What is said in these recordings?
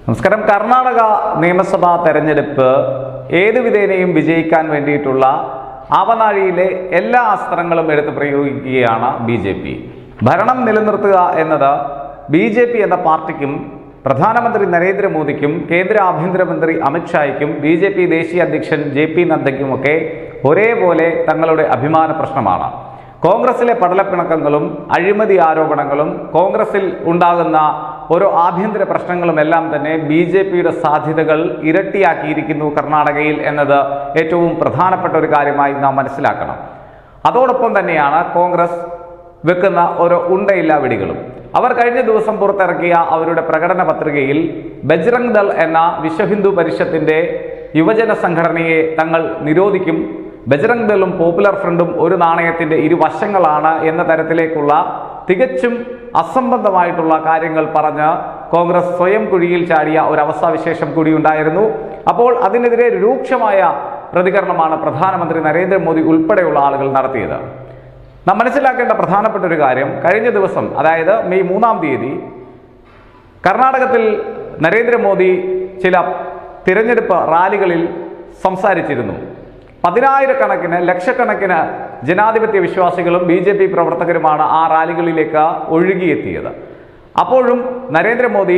നമസ്കാരം കർണാടക നിയമസഭാ തെരഞ്ഞെടുപ്പ് ഏത് വിധേനയും വിജയിക്കാൻ വേണ്ടിയിട്ടുള്ള ആവനാഴിയിലെ എല്ലാ അസ്ത്രങ്ങളും എടുത്ത് പ്രയോഗിക്കുകയാണ് ബി ജെ പി ഭരണം നിലനിർത്തുക എന്നത് ബി ജെ പി എന്ന പാർട്ടിക്കും പ്രധാനമന്ത്രി നരേന്ദ്രമോദിക്കും കേന്ദ്ര ആഭ്യന്തരമന്ത്രി അമിത്ഷായ്ക്കും ബി ജെ പി ദേശീയ അധ്യക്ഷൻ ജെ പി നദ്ദയ്ക്കുമൊക്കെ ഒരേപോലെ തങ്ങളുടെ അഭിമാന പ്രശ്നമാണ് കോൺഗ്രസിലെ പടലപ്പിണക്കങ്ങളും അഴിമതി ആരോപണങ്ങളും കോൺഗ്രസിൽ ഉണ്ടാകുന്ന ഓരോ ആഭ്യന്തര പ്രശ്നങ്ങളും എല്ലാം തന്നെ ബി ജെ പിയുടെ സാധ്യതകൾ ഇരട്ടിയാക്കിയിരിക്കുന്നു കർണാടകയിൽ എന്നത് ഏറ്റവും പ്രധാനപ്പെട്ട ഒരു കാര്യമായി നാം മനസ്സിലാക്കണം അതോടൊപ്പം തന്നെയാണ് കോൺഗ്രസ് വെക്കുന്ന ഓരോ ഉണ്ടയില്ലാ വെടികളും അവർ കഴിഞ്ഞ ദിവസം പുറത്തിറക്കിയ അവരുടെ പ്രകടന പത്രികയിൽ ബജ്രംഗ് ദൾ എന്ന വിശ്വഹിന്ദു പരിഷത്തിന്റെ യുവജന സംഘടനയെ തങ്ങൾ നിരോധിക്കും ബജ്രംഗ് ദളും പോപ്പുലർ ഫ്രണ്ടും ഒരു നാണയത്തിന്റെ ഇരുവശങ്ങളാണ് എന്ന തരത്തിലേക്കുള്ള തികച്ചും അസംബന്ധമായിട്ടുള്ള കാര്യങ്ങൾ പറഞ്ഞ് കോൺഗ്രസ് സ്വയം കുഴിയിൽ ചാടിയ ഒരു അവസ്ഥാവിശേഷം കൂടി ഉണ്ടായിരുന്നു അപ്പോൾ അതിനെതിരെ രൂക്ഷമായ പ്രതികരണമാണ് പ്രധാനമന്ത്രി നരേന്ദ്രമോദി ഉൾപ്പെടെയുള്ള ആളുകൾ നടത്തിയത് നാം മനസ്സിലാക്കേണ്ട പ്രധാനപ്പെട്ട ഒരു കാര്യം കഴിഞ്ഞ ദിവസം അതായത് മെയ് മൂന്നാം തീയതി കർണാടകത്തിൽ നരേന്ദ്രമോദി ചില തിരഞ്ഞെടുപ്പ് റാലികളിൽ സംസാരിച്ചിരുന്നു പതിനായിരക്കണക്കിന് ലക്ഷക്കണക്കിന് ജനാധിപത്യ വിശ്വാസികളും ബി ജെ പി പ്രവർത്തകരുമാണ് ആ റാലികളിലേക്ക് ഒഴുകിയെത്തിയത് അപ്പോഴും നരേന്ദ്രമോദി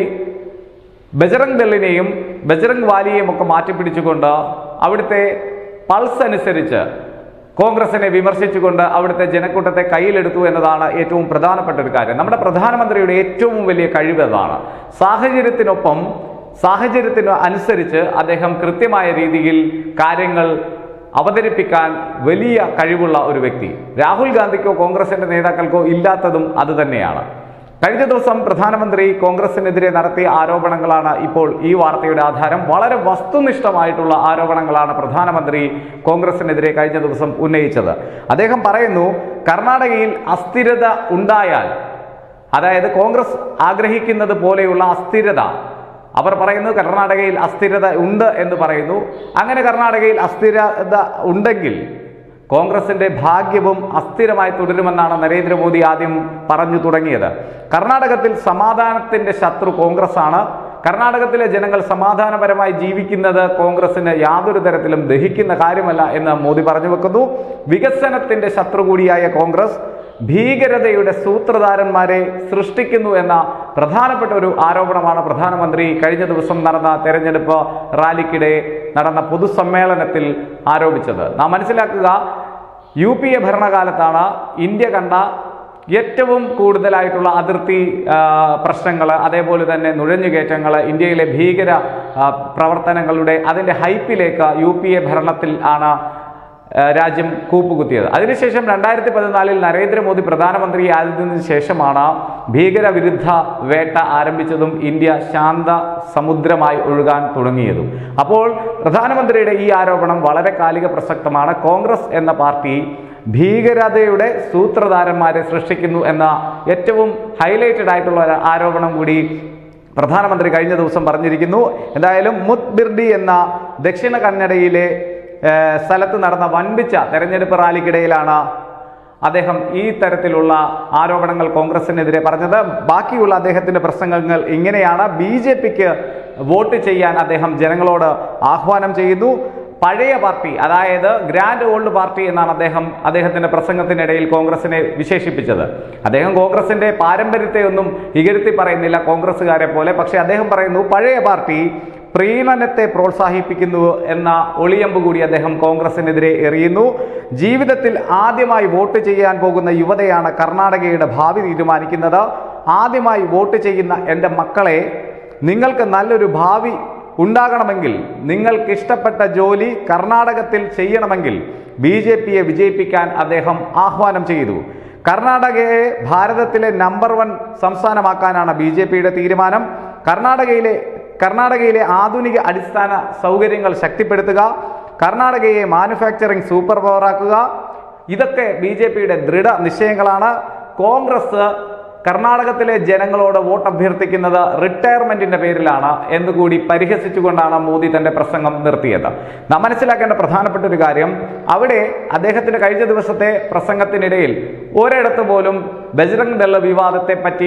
ബജറംഗ് ദളിനെയും ബജറംഗ് വാലിയെയും ഒക്കെ മാറ്റിപ്പിടിച്ചുകൊണ്ട് അവിടുത്തെ പൾസ് അനുസരിച്ച് കോൺഗ്രസിനെ വിമർശിച്ചുകൊണ്ട് അവിടുത്തെ ജനക്കൂട്ടത്തെ കയ്യിലെടുത്തു എന്നതാണ് ഏറ്റവും പ്രധാനപ്പെട്ട ഒരു കാര്യം നമ്മുടെ പ്രധാനമന്ത്രിയുടെ ഏറ്റവും വലിയ കഴിവ് അതാണ് സാഹചര്യത്തിനൊപ്പം സാഹചര്യത്തിന് അനുസരിച്ച് അദ്ദേഹം കൃത്യമായ രീതിയിൽ കാര്യങ്ങൾ അവതരിപ്പിക്കാൻ വലിയ കഴിവുള്ള ഒരു വ്യക്തി രാഹുൽ ഗാന്ധിക്കോ കോൺഗ്രസിന്റെ നേതാക്കൾക്കോ ഇല്ലാത്തതും അത് തന്നെയാണ് കഴിഞ്ഞ ദിവസം പ്രധാനമന്ത്രി കോൺഗ്രസിനെതിരെ നടത്തിയ ആരോപണങ്ങളാണ് ഇപ്പോൾ ഈ വാർത്തയുടെ ആധാരം വളരെ വസ്തുനിഷ്ഠമായിട്ടുള്ള ആരോപണങ്ങളാണ് പ്രധാനമന്ത്രി കോൺഗ്രസിനെതിരെ കഴിഞ്ഞ ദിവസം ഉന്നയിച്ചത് അദ്ദേഹം പറയുന്നു കർണാടകയിൽ അസ്ഥിരത ഉണ്ടായാൽ അതായത് കോൺഗ്രസ് ആഗ്രഹിക്കുന്നത് പോലെയുള്ള അസ്ഥിരത അവർ പറയുന്നു കർണാടകയിൽ അസ്ഥിരത ഉണ്ട് എന്ന് പറയുന്നു അങ്ങനെ കർണാടകയിൽ അസ്ഥിരത ഉണ്ടെങ്കിൽ കോൺഗ്രസിന്റെ ഭാഗ്യവും അസ്ഥിരമായി തുടരുമെന്നാണ് നരേന്ദ്രമോദി ആദ്യം പറഞ്ഞു തുടങ്ങിയത് കർണാടകത്തിൽ സമാധാനത്തിന്റെ ശത്രു കോൺഗ്രസ് ആണ് കർണാടകത്തിലെ ജനങ്ങൾ സമാധാനപരമായി ജീവിക്കുന്നത് കോൺഗ്രസിന് യാതൊരു തരത്തിലും ദഹിക്കുന്ന കാര്യമല്ല എന്ന് മോദി പറഞ്ഞു വെക്കുന്നു വികസനത്തിന്റെ ശത്രു കൂടിയായ കോൺഗ്രസ് ഭീകരതയുടെ സൂത്രധാരന്മാരെ സൃഷ്ടിക്കുന്നു എന്ന പ്രധാനപ്പെട്ട ഒരു ആരോപണമാണ് പ്രധാനമന്ത്രി കഴിഞ്ഞ ദിവസം നടന്ന തെരഞ്ഞെടുപ്പ് റാലിക്കിടെ നടന്ന പൊതുസമ്മേളനത്തിൽ ആരോപിച്ചത് നാം മനസ്സിലാക്കുക യു പി എ ഭരണകാലത്താണ് ഇന്ത്യ കണ്ട ഏറ്റവും കൂടുതലായിട്ടുള്ള അതിർത്തി പ്രശ്നങ്ങൾ അതേപോലെ തന്നെ നുഴഞ്ഞുകയറ്റങ്ങൾ ഇന്ത്യയിലെ ഭീകര ആ, പ്രവർത്തനങ്ങളുടെ അതിൻ്റെ ഹൈപ്പിലേക്ക് യു പി എ ഭരണത്തിൽ ആണ് ആ, രാജ്യം കൂപ്പുകുത്തിയത് അതിനുശേഷം രണ്ടായിരത്തി പതിനാലിൽ നരേന്ദ്രമോദി പ്രധാനമന്ത്രിയായതിനു ശേഷമാണ് ഭീകരവിരുദ്ധ വേട്ട ആരംഭിച്ചതും ഇന്ത്യ ശാന്ത സമുദ്രമായി ഒഴുകാൻ തുടങ്ങിയതും അപ്പോൾ പ്രധാനമന്ത്രിയുടെ ഈ ആരോപണം വളരെ കാലിക പ്രസക്തമാണ് കോൺഗ്രസ് എന്ന പാർട്ടി ഭീകരതയുടെ സൂത്രധാരന്മാരെ സൃഷ്ടിക്കുന്നു എന്ന ഏറ്റവും ഹൈലൈറ്റഡ് ആയിട്ടുള്ള ഒരു ആരോപണം കൂടി പ്രധാനമന്ത്രി കഴിഞ്ഞ ദിവസം പറഞ്ഞിരിക്കുന്നു എന്തായാലും മുത് ബിർഡി എന്ന ദക്ഷിണ കന്നഡയിലെ ഏഹ്, സ്ഥലത്ത് നടന്ന വൻപിച്ച തെരഞ്ഞെടുപ്പ് റാലിക്കിടയിലാണ് അദ്ദേഹം ഈ തരത്തിലുള്ള ആരോപണങ്ങൾ കോൺഗ്രസിനെതിരെ പറഞ്ഞത് ബാക്കിയുള്ള അദ്ദേഹത്തിന്റെ പ്രസംഗങ്ങൾ ഇങ്ങനെയാണ് ബി ജെ പിക്ക് വോട്ട് ചെയ്യാൻ അദ്ദേഹം ജനങ്ങളോട് ആഹ്വാനം ചെയ്യുന്നു പഴയ പാർട്ടി അതായത് ഗ്രാൻഡ് ഓൾഡ് പാർട്ടി എന്നാണ് അദ്ദേഹം അദ്ദേഹത്തിന്റെ പ്രസംഗത്തിനിടയിൽ കോൺഗ്രസിനെ വിശേഷിപ്പിച്ചത് അദ്ദേഹം കോൺഗ്രസിന്റെ പാരമ്പര്യത്തെ ഒന്നും ഇകഴ്ത്തി പറയുന്നില്ല കോൺഗ്രസ്സുകാരെ പോലെ പക്ഷേ അദ്ദേഹം പറയുന്നു പഴയ പാർട്ടി പ്രീണനത്തെ പ്രോത്സാഹിപ്പിക്കുന്നു എന്ന ഒളിയമ്പ് കൂടി അദ്ദേഹം കോൺഗ്രസിനെതിരെ എറിയുന്നു ജീവിതത്തിൽ ആദ്യമായി വോട്ട് ചെയ്യാൻ പോകുന്ന യുവതയാണ് കർണാടകയുടെ ഭാവി തീരുമാനിക്കുന്നത് ആദ്യമായി വോട്ട് ചെയ്യുന്ന എൻ്റെ മക്കളെ നിങ്ങൾക്ക് നല്ലൊരു ഭാവി ഉണ്ടാകണമെങ്കിൽ നിങ്ങൾക്ക് ഇഷ്ടപ്പെട്ട ജോലി കർണാടകത്തിൽ ചെയ്യണമെങ്കിൽ ബി ജെ പിയെ വിജയിപ്പിക്കാൻ അദ്ദേഹം ആഹ്വാനം ചെയ്തു കർണാടകയെ ഭാരതത്തിലെ നമ്പർ വൺ സംസ്ഥാനമാക്കാനാണ് ബി ജെ പിയുടെ തീരുമാനം കർണാടകയിലെ കർണാടകയിലെ ആധുനിക അടിസ്ഥാന സൗകര്യങ്ങൾ ശക്തിപ്പെടുത്തുക കർണാടകയെ മാനുഫാക്ചറിംഗ് സൂപ്പർ പവറാക്കുക ഇതൊക്കെ ബി ജെ പിയുടെ ദൃഢ നിശ്ചയങ്ങളാണ് കോൺഗ്രസ് കർണാടകത്തിലെ ജനങ്ങളോട് വോട്ട് അഭ്യർത്ഥിക്കുന്നത് റിട്ടയർമെന്റിന്റെ പേരിലാണ് എന്നുകൂടി പരിഹസിച്ചുകൊണ്ടാണ് മോദി തന്റെ പ്രസംഗം നിർത്തിയത് നാം മനസ്സിലാക്കേണ്ട പ്രധാനപ്പെട്ട ഒരു കാര്യം അവിടെ അദ്ദേഹത്തിന്റെ കഴിഞ്ഞ ദിവസത്തെ പ്രസംഗത്തിനിടയിൽ ഒരിടത്ത് പോലും ബജ്രംഗ് ദള വിവാദത്തെ പറ്റി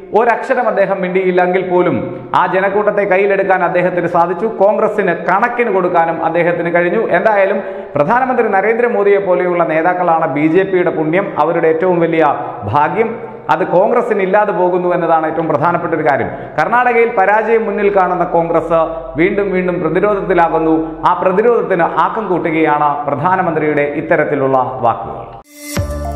ഒരക്ഷരം അദ്ദേഹം മിണ്ടിയില്ലെങ്കിൽ പോലും ആ ജനക്കൂട്ടത്തെ കയ്യിലെടുക്കാൻ അദ്ദേഹത്തിന് സാധിച്ചു കോൺഗ്രസിന് കണക്കിന് കൊടുക്കാനും അദ്ദേഹത്തിന് കഴിഞ്ഞു എന്തായാലും പ്രധാനമന്ത്രി നരേന്ദ്രമോദിയെ പോലെയുള്ള നേതാക്കളാണ് ബി ജെ പിയുടെ പുണ്യം അവരുടെ ഏറ്റവും വലിയ ഭാഗ്യം അത് കോൺഗ്രസിന് ഇല്ലാതെ പോകുന്നു എന്നതാണ് ഏറ്റവും പ്രധാനപ്പെട്ട ഒരു കാര്യം കർണാടകയിൽ പരാജയം മുന്നിൽ കാണുന്ന കോൺഗ്രസ് വീണ്ടും വീണ്ടും പ്രതിരോധത്തിലാകുന്നു ആ പ്രതിരോധത്തിന് ആക്കം കൂട്ടുകയാണ് പ്രധാനമന്ത്രിയുടെ ഇത്തരത്തിലുള്ള വാക്കുകൾ